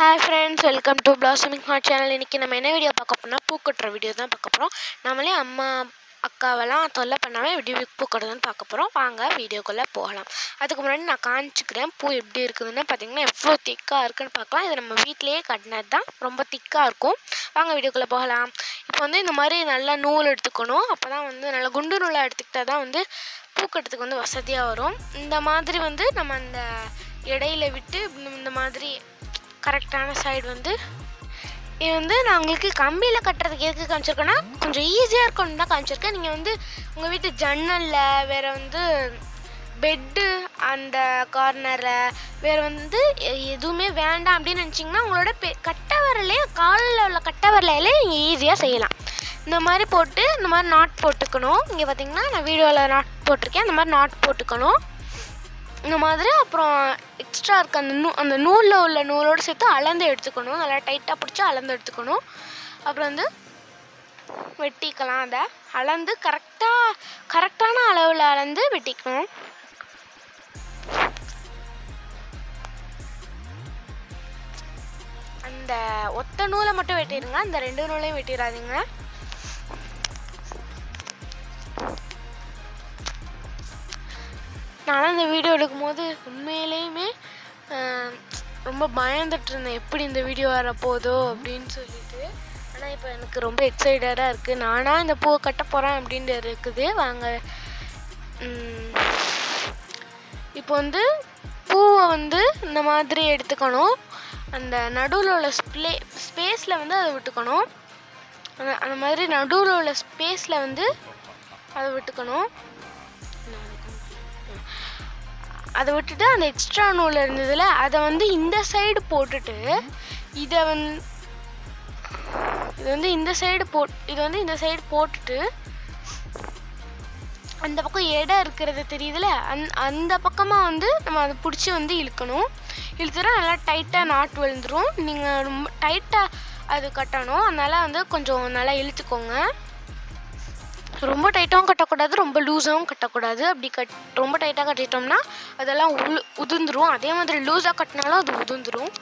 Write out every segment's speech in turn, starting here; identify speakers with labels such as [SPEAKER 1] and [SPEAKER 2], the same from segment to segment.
[SPEAKER 1] hi friends welcome to blossoming heart channel இன்றைக்கி நம்ம என்ன வீடியோ பார்க்க போறோம்னா பூ கட்டுற வீடியோ தான் பார்க்க போகிறோம் நம்மளே அம்மா அக்காவெல்லாம் தொல்லை பண்ணாமல் எப்படி பூ கட்டுறதுன்னு பார்க்க போகிறோம் வாங்க வீடியோக்குள்ளே போகலாம் அதுக்கு முன்னாடி நான் காமிச்சிக்கிறேன் பூ எப்படி இருக்குதுன்னு பார்த்தீங்கன்னா எவ்வளோ திக்காக இருக்குன்னு பார்க்கலாம் இது நம்ம வீட்டிலேயே கட்டினது தான் ரொம்ப திக்காக இருக்கும் வாங்க வீடியோக்குள்ளே போகலாம் இப்போ வந்து இந்த மாதிரி நல்லா நூல் எடுத்துக்கணும் அப்போ தான் வந்து நல்லா குண்டு நூலாக எடுத்துக்கிட்டால் தான் வந்து பூ கட்டுறதுக்கு வந்து வசதியாக வரும் இந்த மாதிரி வந்து நம்ம அந்த இடையில விட்டு இந்த- இந்த மாதிரி கரெக்டான சைடு வந்து இது வந்து நான் உங்களுக்கு கம்பியில் கட்டுறதுக்கு எதுக்கு காமிச்சிருக்கேன்னா கொஞ்சம் ஈஸியாக இருக்கும்னு தான் காமிச்சிருக்கேன் நீங்கள் வந்து உங்கள் வீட்டு ஜன்னலில் வேறு வந்து பெட்டு அந்த கார்னரில் வேறு வந்து எ- எதுவுமே வேண்டாம் அப்படின்னு நினச்சிங்கன்னா உங்களோட பெ கட்டை விரலே காலில் உள்ள கட்டை விரலையிலே நீங்கள் ஈஸியாக செய்யலாம் இந்த மாதிரி போட்டு இந்த மாதிரி நாட் போட்டுக்கணும் இங்கே பார்த்தீங்கன்னா நான் வீடியோவில் நாட் போட்டிருக்கேன் இந்த மாதிரி நாட் போட்டுக்கணும் இந்த மாதிரி அப்புறம் எக்ஸ்ட்ரா இருக்க அந்த நூ அந்த நூலில் உள்ள நூலோடு சேர்த்து அளந்து எடுத்துக்கணும் நல்லா டைட்டாக பிடிச்சி அளந்து எடுத்துக்கணும் அப்புறம் வந்து வெட்டிக்கலாம் அதை அளந்து கரெக்டாக கரெக்டான அளவில் அளந்து வெட்டிக்கணும் அந்த ஒத்த நூலை மட்டும் வெட்டிடுங்க அந்த ரெண்டு நூலையும் வெட்டிடாதீங்க நானும் இந்த வீடியோ எடுக்கும்போது உண்மையிலேயுமே ஆஹ், ரொம்ப பயந்துட்டு இருந்தேன் எப்படி இந்த வீடியோ வரப்போதோ அப்படின்னு சொல்லிட்டு ஆனால் இப்போ எனக்கு ரொம்ப எக்ஸைட்டடாக இருக்குது நானாக இந்த பூவை கட்ட போகிறேன் அப்படின்ட்டு இருக்குது வாங்க உம், இப்போ வந்து பூவை வந்து இந்த மாதிரி எடுத்துக்கணும் அந்த நடுவில் உள்ள ஸ்ப்ளே ஸ்பேஸில் வந்து அதை விட்டுக்கணும் அந்த அந்த மாதிரி நடுவில் உள்ள ஸ்பேஸில் வந்து அதை விட்டுக்கணும் அதை விட்டுட்டு அந்த எக்ஸ்ட்ரா நூல் இருந்ததுல அதை வந்து இந்த சைடு போட்டுட்டு இதை வந்து இது வந்து இந்த சைடு போட் இது வந்து இந்த சைடு போட்டுட்டு அந்த பக்கம் இடம் இருக்கிறது தெரியுதுல அந் அந்த பக்கமாக வந்து நம்ம அதை பிடிச்சி வந்து இழுக்கணும் இழுத்துனா நல்லா டைட்டாக நாட் விழுந்துரும் நீங்கள் ரொம்ப டைட்டாக அது கட்டணும் அதனால் வந்து கொஞ்சம் நல்லா இழுத்துக்கோங்க ரொம்ப டைட்டாகவும் கட்டக்கூடாது ரொம்ப லூஸாகவும் கட்டக்கூடாது அப்படி கட் ரொம்ப டைட்டாக கட்டிட்டோம்னா அதெல்லாம் உள் உதிர்ந்துரும் அதே மாதிரி லூஸாக கட்டினாலும் அது உதிர்ந்துரும்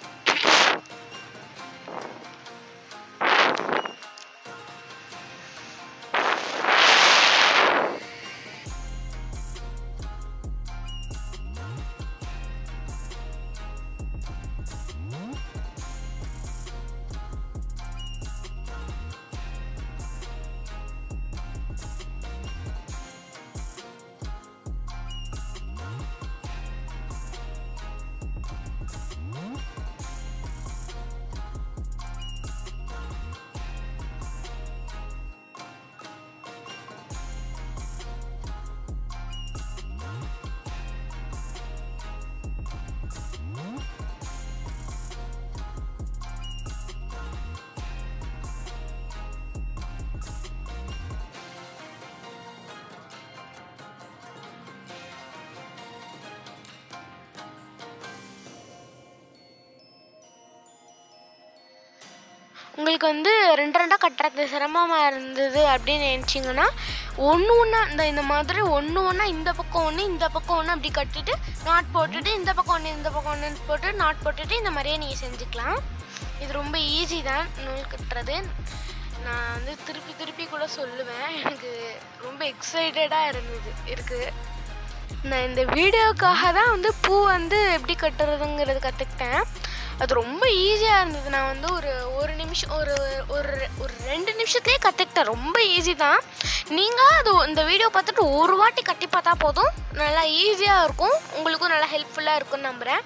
[SPEAKER 1] உங்களுக்கு வந்து ரெண்டு ரெண்டாக கட்டுறது சிரமமாக இருந்தது அப்படின்னு நினச்சிங்கன்னா ஒன்று ஒன்றா இந்த இந்த மாதிரி ஒன்று ஒன்றா இந்த பக்கம் ஒன்று இந்த பக்கம் ஒன்று அப்படி கட்டிட்டு நாட் போட்டுட்டு இந்த பக்கம் ஒன்று இந்த பக்கம் ஒன்று போட்டு நாட் போட்டுட்டு இந்த மாதிரியே நீங்கள் செஞ்சுக்கலாம் இது ரொம்ப ஈஸி தான் நூல் கட்டுறது நான் வந்து திருப்பி திருப்பி கூட சொல்லுவேன் எனக்கு ரொம்ப எக்ஸைட்டடாக இருந்தது இருக்குது நான் இந்த வீடியோக்காக தான் வந்து பூ வந்து எப்படி கட்டுறதுங்கிறது கற்றுக்கிட்டேன் அது ரொம்ப ஈஸியாக இருந்தது நான் வந்து ஒரு ஒரு நிமிஷம் ஒரு ஒரு ஒரு ரெண்டு நிமிஷத்துலேயே கற்றுக்கிட்டேன் ரொம்ப ஈஸி தான் நீங்கள் அது இந்த வீடியோ பார்த்துட்டு ஒரு வாட்டி கட்டி பார்த்தா போதும் நல்லா ஈஸியாக இருக்கும் உங்களுக்கும் நல்லா ஹெல்ப்ஃபுல்லாக இருக்கும்னு நம்புகிறேன்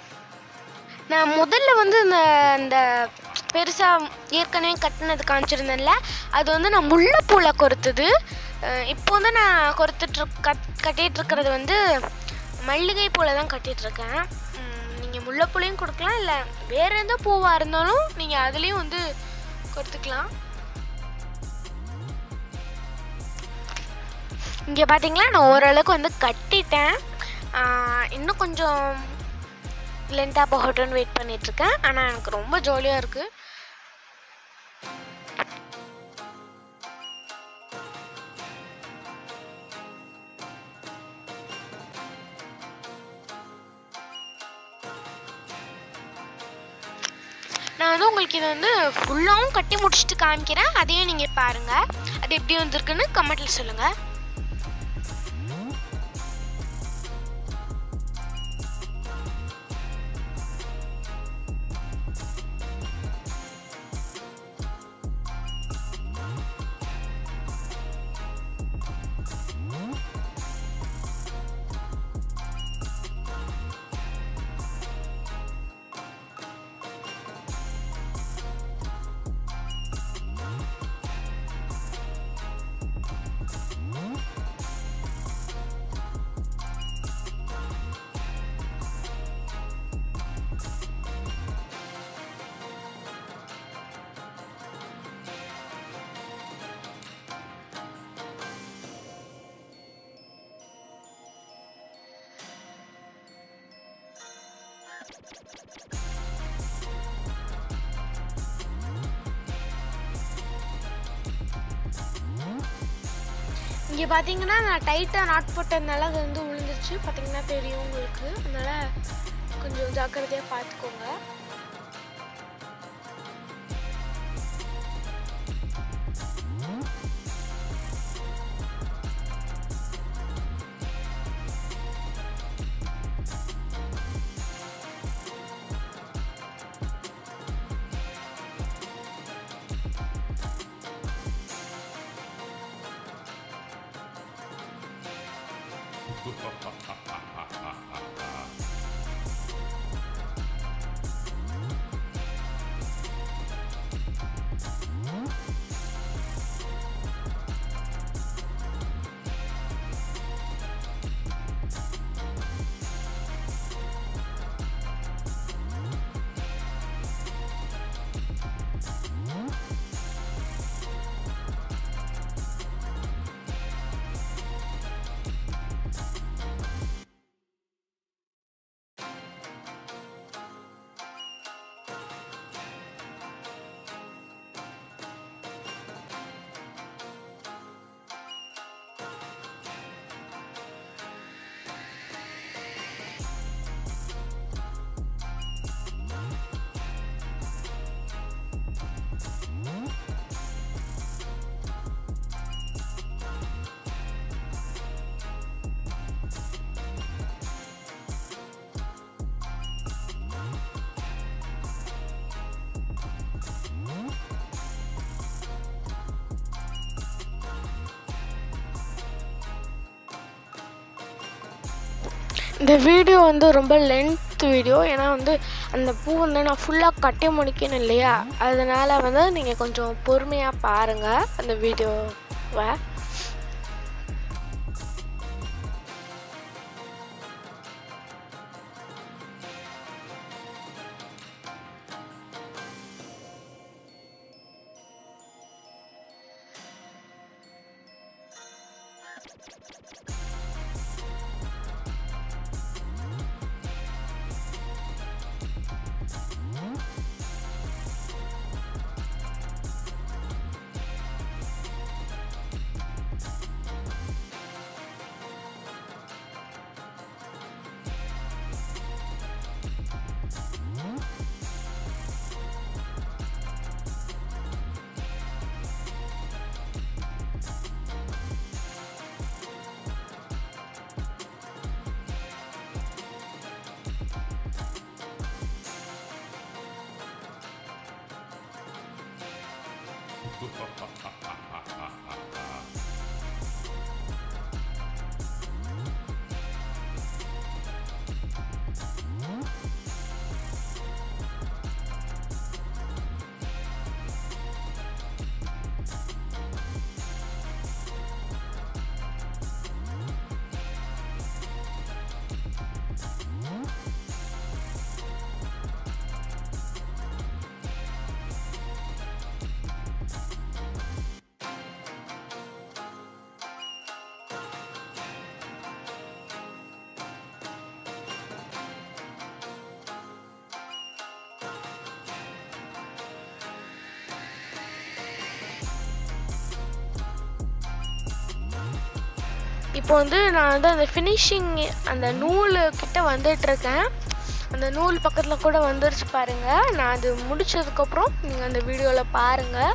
[SPEAKER 1] நான் முதல்ல வந்து இந்த இந்த பெருசாக ஏற்கனவே கட்டினது காமிச்சிருந்தேன்ல அது வந்து நான் முல்லைப்பூவில் கொறுத்தது அஹ் இப்போ வந்து நான் கொறுத்துட்டு கட் கட்டிகிட்டு இருக்கிறது வந்து மல்லிகை பூவில் தான் கட்டிகிட்ருக்கேன் நீங்கள் முல்லைப்பூலையும் கொடுக்கலாம் இல்லை வேறு எந்த பூவாக இருந்தாலும் நீங்கள் அதுலேயும் வந்து கொறுத்துக்கலாம் இங்கே பார்த்தீங்களா நான் ஓரளவுக்கு வந்து கட்டிட்டேன் ஆஹ் இன்னும் கொஞ்சம் லென்த்தாக போகட்டும்னு வெயிட் பண்ணிகிட்ருக்கேன் ஆனால் எனக்கு ரொம்ப ஜாலியாக இருக்குது நான் வந்து உங்களுக்கு இதை வந்து ஃபுல்லாகவும் கட்டி முடிச்சுட்டு காமிக்கிறேன் அதையும் நீங்கள் பாருங்கள் அது எப்படி வந்திருக்குன்னு கமெண்ட்டில் சொல்லுங்கள் இங்கே பார்த்தீங்கன்னா நான் டைட்டாக நாட் போட்டதுனால அது வந்து விழுந்துருச்சு பார்த்தீங்கன்னா தெரியும் உங்களுக்கு அதனால் கொஞ்சம் ஜாக்கிரதையாக பார்த்துக்கோங்க இந்த வீடியோ வந்து ரொம்ப லென்த் வீடியோ ஏன்னா வந்து அந்த பூ வந்து நான் ஃபுல்லாக கட்டி முடிக்கணும் இல்லையா அதனால் வந்து நீங்கள் கொஞ்சம் பொறுமையாக பாருங்கள் அந்த வீடியோவை இப்போ வந்து நான் வந்து அந்த ஃபினிஷிங் அந்த நூலு கிட்ட வந்துட்டு இருக்கேன் அந்த அந்த நூல் பக்கத்தில் கூட வந்துருச்சு பாருங்கள் நான் அது முடிச்சதுக்கப்புறம் நீங்கள் அந்த வீடியோவில் பாருங்கள்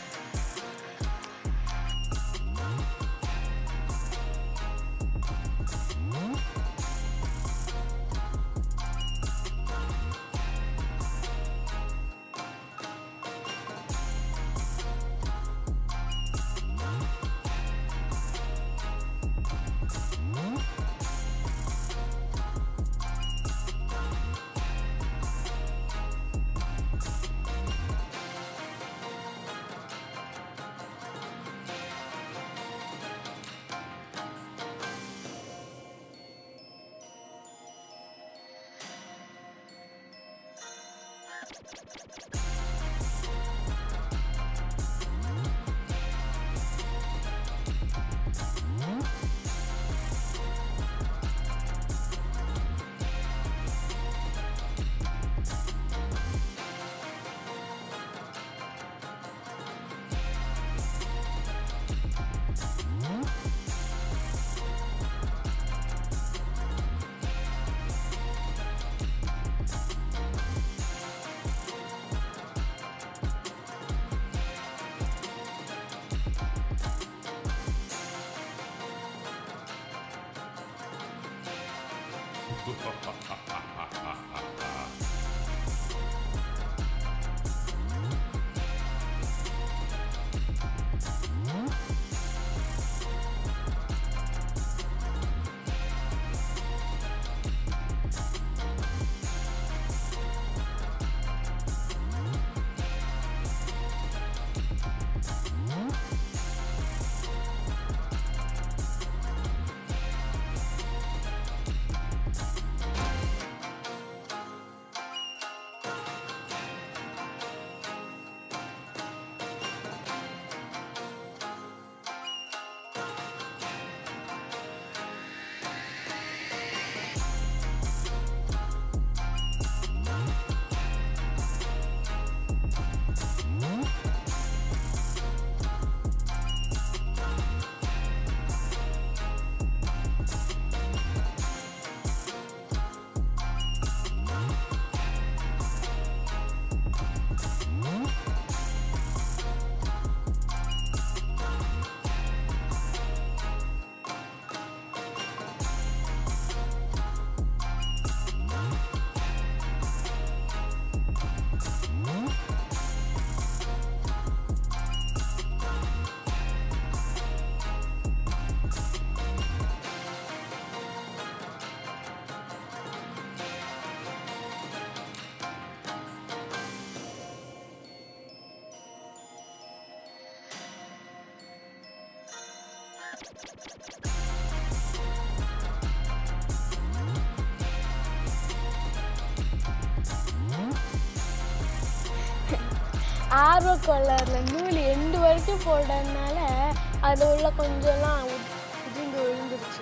[SPEAKER 1] ஆர்வ கலரில் நூல் எண்டு வரைக்கும் போடுறதுனால அது உள்ள கொஞ்சம்லாம் உ- உதிர்ந்து விழுந்துருச்சு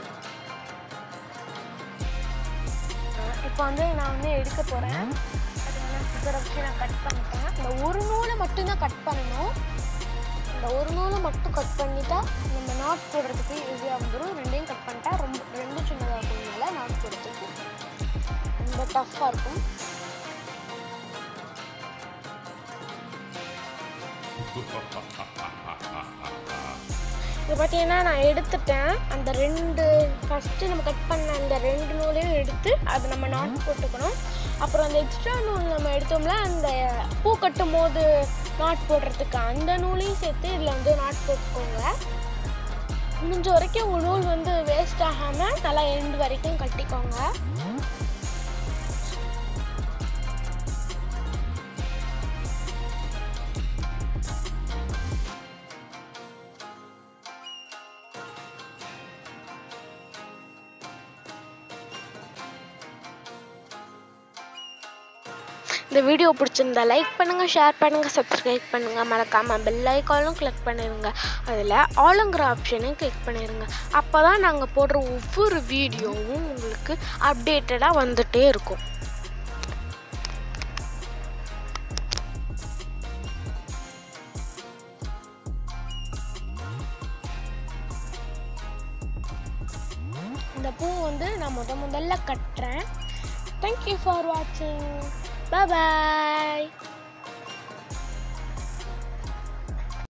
[SPEAKER 1] இப்போ வந்து நான் வந்து எடுக்க போகிறேன் அது வந்து சிக்கரை வச்சு நான் கட் பண்ணிட்டேன் இந்த ஒரு நூலை மட்டும்தான் கட் பண்ணணும் இந்த ஒரு நூலை மட்டும் கட் பண்ணிட்டா நம்ம நாட் போடுறதுக்கு ஈஸியாக வந்துடும் ரெண்டையும் கட் பண்ணிட்டா ரொம்ப ரெண்டும் சின்னதாக இருக்கிறதுனால நாட் போடுறதுக்கு ரொம்ப டஃப்பாக இருக்கும் இப்போ பார்த்தீங்கன்னா நான் எடுத்துட்டேன் அந்த ரெண்டு ஃபஸ்ட்டு நம்ம கட் பண்ண அந்த ரெண்டு நூலையும் எடுத்து அதை நம்ம நாட் போட்டுக்கணும் அப்புறம் அந்த எக்ஸ்ட்ரா நூல் நம்ம எடுத்தோம்ல அந்த பூ கட்டும் போது நாட் போடுறதுக்கு அந்த நூலையும் சேர்த்து இதில் வந்து நாட் போட்டுக்கோங்க முடிஞ்ச வரைக்கும் உங்கள் நூல் வந்து வேஸ்ட் ஆகாமல் நல்லா எண்டு வரைக்கும் கட்டிக்கோங்க இந்த வீடியோ பிடிச்சிருந்தா லைக் பண்ணுங்கள் ஷேர் பண்ணுங்கள் சப்ஸ்கிரைப் பண்ணுங்கள் மறக்காமல் பெல் ஐக்கானும் கிளிக் பண்ணிடுங்க அதில் ஆளுங்கிற ஆப்ஷனையும் கிளிக் பண்ணிடுங்க அப்போ தான் நாங்கள் போடுற ஒவ்வொரு வீடியோவும் உங்களுக்கு அப்டேட்டடாக வந்துட்டே இருக்கும் இந்த பூ வந்து நான் முத முதல்ல கட்டுறேன் தேங்க்யூ ஃபார் வாட்சிங் பாய்